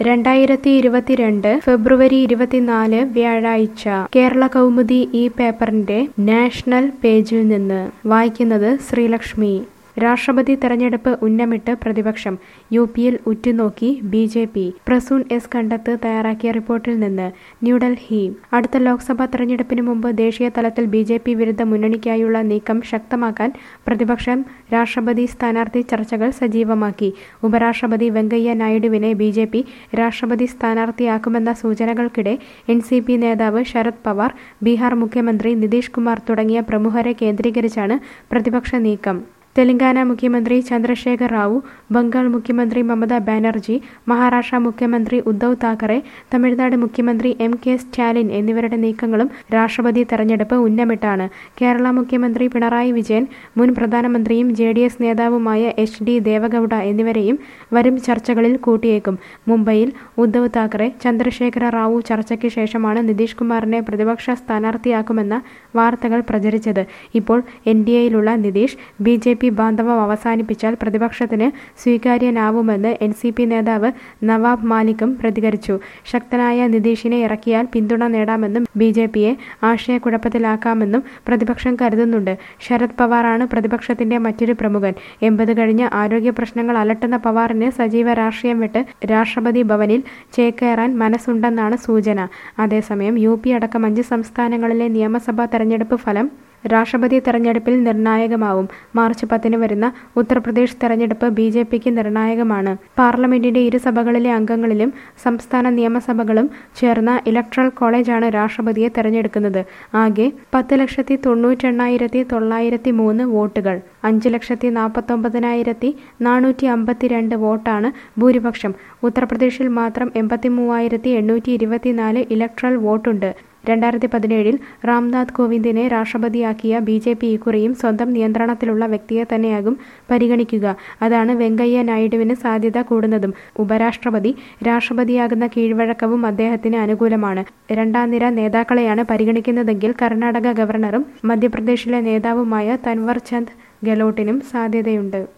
രണ്ടായിരത്തി ഇരുപത്തിരണ്ട് ഫെബ്രുവരി ഇരുപത്തിനാല് വ്യാഴാഴ്ച കേരള കൗമുദി ഈ പേപ്പറിന്റെ നാഷണൽ പേജിൽ നിന്ന് വായിക്കുന്നത് ശ്രീലക്ഷ്മി രാഷ്ട്രപതി തെരഞ്ഞെടുപ്പ് ഉന്നമിട്ട് പ്രതിപക്ഷം യു പിയിൽ ഉറ്റുനോക്കി B J P Prasoon S Kandath തയ്യാറാക്കിയ റിപ്പോർട്ടിൽ നിന്ന് ന്യൂഡൽഹി അടുത്ത ലോക്സഭാ തെരഞ്ഞെടുപ്പിന് മുമ്പ് ദേശീയ തലത്തിൽ ബി ജെ പി വിരുദ്ധ മുന്നണിക്കായുള്ള നീക്കം ശക്തമാക്കാൻ പ്രതിപക്ഷം രാഷ്ട്രപതി സ്ഥാനാർത്ഥി ചർച്ചകൾ സജീവമാക്കി ഉപരാഷ്ട്രപതി വെങ്കയ്യ നായിഡുവിനെ ബി ജെ പി രാഷ്ട്രപതി സ്ഥാനാർത്ഥിയാക്കുമെന്ന സൂചനകൾക്കിടെ എൻ സി പി നേതാവ് ശരത് പവാർ ബീഹാർ മുഖ്യമന്ത്രി നിതീഷ് കുമാർ തുടങ്ങിയ പ്രമുഖരെ കേന്ദ്രീകരിച്ചാണ് പ്രതിപക്ഷ നീക്കം തെലങ്കാന മുഖ്യമന്ത്രി ചന്ദ്രശേഖർ റാവു ബംഗാൾ മുഖ്യമന്ത്രി മമതാ ബാനർജി മഹാരാഷ്ട്ര മുഖ്യമന്ത്രി ഉദ്ധവ് താക്കറെ തമിഴ്നാട് മുഖ്യമന്ത്രി എം കെ സ്റ്റാലിൻ എന്നിവരുടെ നീക്കങ്ങളും രാഷ്ട്രപതി തെരഞ്ഞെടുപ്പ് ഉന്നമിട്ടാണ് കേരള മുഖ്യമന്ത്രി പിണറായി വിജയൻ മുൻ പ്രധാനമന്ത്രിയും ജെ ഡി എസ് നേതാവുമായ എച്ച് ഡി ദേവഗൌഡ എന്നിവരെയും വരും ചർച്ചകളിൽ കൂട്ടിയേക്കും മുംബൈയിൽ ഉദ്ധവ് താക്കറെ ചന്ദ്രശേഖര റാവു ചർച്ചയ്ക്ക് ശേഷമാണ് നിതീഷ് കുമാറിനെ പ്രതിപക്ഷ സ്ഥാനാർത്ഥിയാക്കുമെന്ന വാർത്തകൾ പ്രചരിച്ചത് ഇപ്പോൾ എൻ ഡി എയിലുള്ള നിതീഷ് ബി ജെ പി ബാന്ധവം അവസാനിപ്പിച്ചാൽ പ്രതിപക്ഷത്തിന് സ്വീകാര്യനാവുമെന്ന് എൻ സി പി നേതാവ് നവാബ് മാലിക്കും പ്രതികരിച്ചു ശക്തനായ നിതീഷിനെ ഇറക്കിയാൽ പിന്തുണ നേടാമെന്നും ബി ജെ പിയെ ആശയക്കുഴപ്പത്തിലാക്കാമെന്നും പ്രതിപക്ഷം കരുതുന്നുണ്ട് ശരത് പവാറാണ് പ്രതിപക്ഷത്തിന്റെ മറ്റൊരു പ്രമുഖൻ എൺപത് കഴിഞ്ഞ ആരോഗ്യ പ്രശ്നങ്ങൾ അലട്ടുന്ന പവാറിന് സജീവ രാഷ്ട്രീയം വിട്ട് രാഷ്ട്രപതി ഭവനിൽ ചേക്കേറാൻ മനസ്സുണ്ടെന്നാണ് സൂചന അതേസമയം യു പി അടക്കം അഞ്ച് സംസ്ഥാനങ്ങളിലെ നിയമസഭാ തെരഞ്ഞെടുപ്പ് ഫലം രാഷ്ട്രപതി തെരഞ്ഞെടുപ്പിൽ നിർണായകമാവും മാർച്ച് പത്തിന് വരുന്ന ഉത്തർപ്രദേശ് തെരഞ്ഞെടുപ്പ് ബി ജെ പിക്ക് നിർണായകമാണ് പാർലമെന്റിന്റെ ഇരുസഭകളിലെ അംഗങ്ങളിലും സംസ്ഥാന നിയമസഭകളും ചേർന്ന ഇലക്ട്രൽ കോളേജാണ് രാഷ്ട്രപതിയെ തെരഞ്ഞെടുക്കുന്നത് ആകെ പത്ത് ലക്ഷത്തി തൊണ്ണൂറ്റെണ്ണായിരത്തി തൊള്ളായിരത്തി മൂന്ന് വോട്ടുകൾ അഞ്ച് ലക്ഷത്തി നാൽപ്പത്തൊമ്പതിനായിരത്തി നാനൂറ്റി അമ്പത്തിരണ്ട് വോട്ടാണ് ഭൂരിപക്ഷം ഉത്തർപ്രദേശിൽ മാത്രം എൺപത്തി മൂവായിരത്തി എണ്ണൂറ്റി ഇരുപത്തിനാല് ഇലക്ട്രൽ വോട്ടുണ്ട് രണ്ടായിരത്തി പതിനേഴിൽ രാംനാഥ് കോവിന്ദിനെ രാഷ്ട്രപതിയാക്കിയ ബി ജെ പി ഇക്കുറിയും സ്വന്തം നിയന്ത്രണത്തിലുള്ള വ്യക്തിയെ തന്നെയാകും പരിഗണിക്കുക അതാണ് വെങ്കയ്യ നായിഡുവിന് സാധ്യത കൂടുന്നതും ഉപരാഷ്ട്രപതി രാഷ്ട്രപതിയാകുന്ന കീഴ്വഴക്കവും അദ്ദേഹത്തിന് അനുകൂലമാണ് രണ്ടാം നിര നേതാക്കളെയാണ് പരിഗണിക്കുന്നതെങ്കിൽ കർണാടക ഗവർണറും മധ്യപ്രദേശിലെ നേതാവുമായ തൻവർ ചന്ദ് ഗെലോട്ടിനും സാധ്യതയുണ്ട്